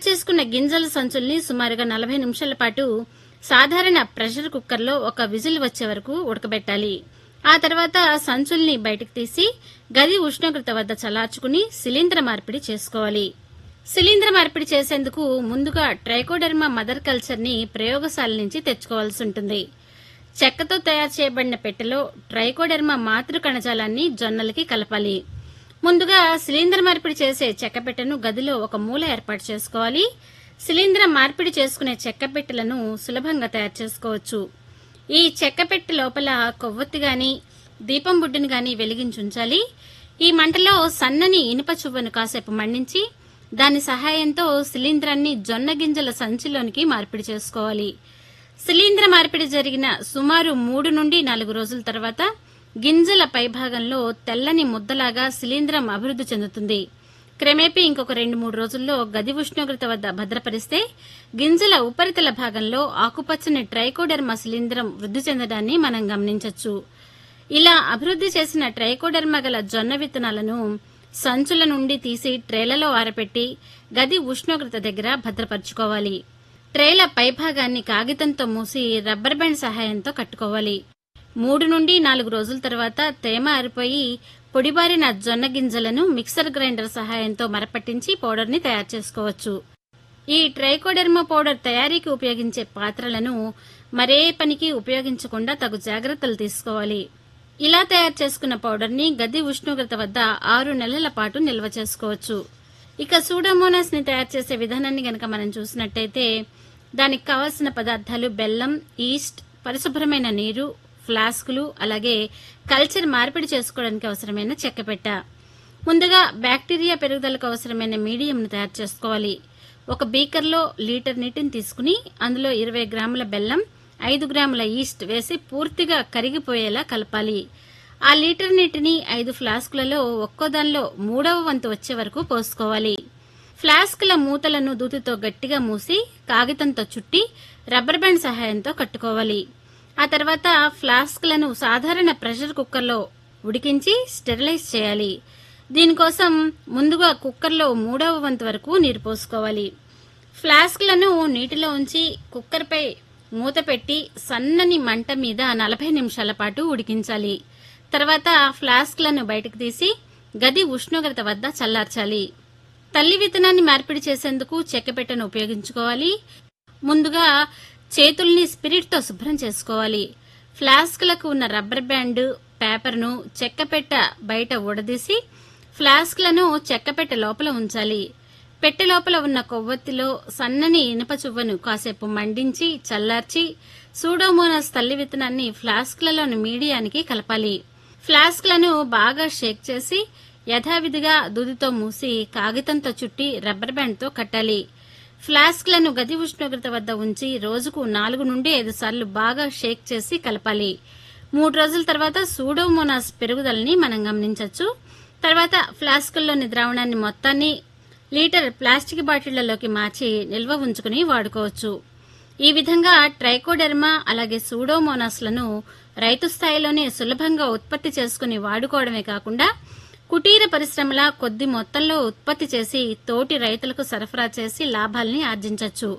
చేసుకున్న గింజల సంచుల్ని సుమారుగా నలభై నిమిషాల పాటు సాధారణ ప్రెషర్ కుక్కర్లో ఒక విజిల్ వచ్చే వరకు ఉడకబెట్టాలి ఆ తర్వాత సంచుల్ని బయటకు తీసి గది ఉష్ణోగ్రత వద్ద చల్లార్చుకుని శిలీంద్ర మార్పిడి చేసుకోవాలి శిలీంద్ర మార్పిడి చేసేందుకు ముందుగా ట్రైకోడెర్మా మదర్ కల్చర్ ని ప్రయోగశాల నుంచి తెచ్చుకోవాల్సి ఉంటుంది చెక్కతో తయారు చేయబడిన పెట్టెలో ట్రైకోడెర్మా మాతృ కణజాలాన్ని జొన్నలకి కలపాలి ముందుగా శిలీంద్ర మార్పిడి చేసే చెక్క పెట్టెను గదిలో ఒక మూల ఏర్పాటు చేసుకోవాలి శిలీంద్ర మార్పిడి చేసుకునే చెక్క పెట్టెలను సులభంగా తయారు చేసుకోవచ్చు ఈ చెక్క పెట్టె లోపల కొవ్వొత్తి గాని దీపం బుడ్డును గాని వెలిగించుంచాలి ఈ మంటలో సన్నని ఇనుప చువ్వను కాసేపు మండించి దాని సహాయంతో శిలీంధ్రాన్ని జొన్న గింజల సంచిలోనికి మార్పిడి చేసుకోవాలి శిలీంద్ర మార్పిడి జరిగిన సుమారు మూడు నుండి నాలుగు రోజుల తర్వాత గింజల పైభాగంలో తెల్లని ముద్దలాగా శిలీంద్రం అభివృద్ధి చెందుతుంది క్రమేపీ ఇంకొక రెండు మూడు రోజుల్లో గది ఉష్ణోగ్రత వద్ద భద్రపరిస్తే గింజల ఉపరితల భాగంలో ఆకుపచ్చని ట్రైకోడెర్మా శిలీంద్రం వృద్ధి చెందడాన్ని మనం గమనించవచ్చు ఇలా అభివృద్ధి చేసిన ట్రైకోడెర్మా గల జొన్న విత్తనాలను సంచుల నుండి తీసి ట్రేలలో ఆరపెట్టి గది ఉష్ణోగ్రత దగ్గర భద్రపరుచుకోవాలి ట్రేల పైభాగాన్ని కాగితంతో మూసి రబ్బర్ బ్యాండ్ సహాయంతో కట్టుకోవాలి మూడు నుండి నాలుగు రోజుల తర్వాత తేమ ఆరిపోయి పొడిబారిన జొన్న గింజలను మిక్సర్ గ్రైండర్ సహాయంతో మరపట్టించి పౌడర్ని తయారు చేసుకోవచ్చు ఈ ట్రైకోడెర్మా పౌడర్ తయారీకి ఉపయోగించే పాత్రలను మరే పనికి ఉపయోగించకుండా తగు జాగ్రత్తలు తీసుకోవాలి ఇలా తయారు చేసుకున్న పౌడర్ని గది ఉష్ణోగ్రత వద్ద ఆరు నెలల పాటు నిల్వ చేసుకోవచ్చు ఇక సూడోమోనాస్ ని తయారు చేసే విధానాన్ని గనక మనం చూసినట్టయితే దానికి కావలసిన పదార్థాలు బెల్లం ఈస్ట్ పరిశుభ్రమైన నీరు ఫ్లాస్కులు అలాగే కల్చర్ మార్పిడి చేసుకోవడానికి అవసరమైన చెక్కపెట్ట ముందుగా బ్యాక్టీరియా పెరుగుదలకు అవసరమైన మీడియంను తయారు చేసుకోవాలి ఒక బీకర్లో లీటర్ నీటిని తీసుకుని అందులో ఇరవై గ్రాముల బెల్లం ఐదు గ్రాముల ఈస్ట్ వేసి పూర్తిగా కరిగిపోయేలా కలపాలి ఆ లీటర్ నీటిని ఐదు ఫ్లాస్కులలో ఒక్కో దానిలో మూడవ వంతు వచ్చే వరకు పోసుకోవాలి ఫ్లాస్కుల మూతలను దూతితో గట్టిగా మూసి కాగితంతో చుట్టి రబ్బర్ బ్యాండ్ సహాయంతో కట్టుకోవాలి ఆ తర్వాత ఫ్లాస్క్లను సాధారణ ప్రెషర్ కుక్కర్లో ఉడికించి స్టెరిలైజ్ చేయాలి దీనికోసం ముందుగా కుక్కర్లో మూడవ వంతు వరకు నీరు పోసుకోవాలి ఫ్లాస్క్లను నీటిలో ఉంచి కుక్కర్పై మూత పెట్టి సన్నని మంట మీద నలభై నిమిషాల పాటు ఉడికించాలి తర్వాత ఫ్లాస్క్లను బయటకు తీసి గది ఉష్ణోగ్రత వద్ద చల్లార్చాలి తల్లి విత్తనాన్ని మార్పిడి చేసేందుకు చెక్కపెట్టను ఉపయోగించుకోవాలి ముందుగా చేతుల్ని స్పిరిట్తో శుభ్రం చేసుకోవాలి ఫ్లాస్క్లకు ఉన్న రబ్బర్ బ్యాండ్ పేపర్ను చెక్కపెట్ట బయట ఊడదీసి ఫ్లాస్క్లను చెక్కపెట్ట లోపల ఉంచాలి పెట్టె లోపల ఉన్న కొవ్వొత్తిలో సన్నని ఇనుప చువ్వను కాసేపు మండించి చల్లార్చి సూడోమోనాస్ తల్లి విత్తనాన్ని ఫ్లాస్క్లలోని మీడియానికి కలపాలి ఫ్లాస్క్లను బాగా షేక్ చేసి యథావిధిగా దూదితో మూసి కాగితంతో చుట్టి రబ్బర్ బ్యాండ్తో కట్టాలి ఫ్లాస్క్లను గది ఉష్ణోగ్రత వద్ద ఉంచి రోజుకు నాలుగు నుండి ఐదు సార్లు బాగా షేక్ చేసి కలపాలి మూడు రోజుల తర్వాత సూడోమోనాస్ పెరుగుదలని మనం గమనించవచ్చు తర్వాత ఫ్లాస్కుల్లోని ద్రావణాన్ని మొత్తాన్ని లీటర్ ప్లాస్టిక్ బాటిళ్లలోకి మార్చి నిల్వ ఉంచుకుని వాడుకోవచ్చు ఈ విధంగా ట్రైకోడెర్మా అలాగే సూడోమోనాస్లను రైతు స్థాయిలోనే సులభంగా ఉత్పత్తి చేసుకుని వాడుకోవడమే కాకుండా కుటీర పరిశ్రమల కొద్ది మొత్తంలో ఉత్పత్తి చేసి తోటి రైతులకు సరఫరా చేసి లాభాల్ని ఆర్జించవచ్చు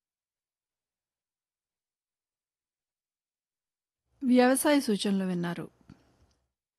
వ్యవసాయ సూచనలు విన్నారు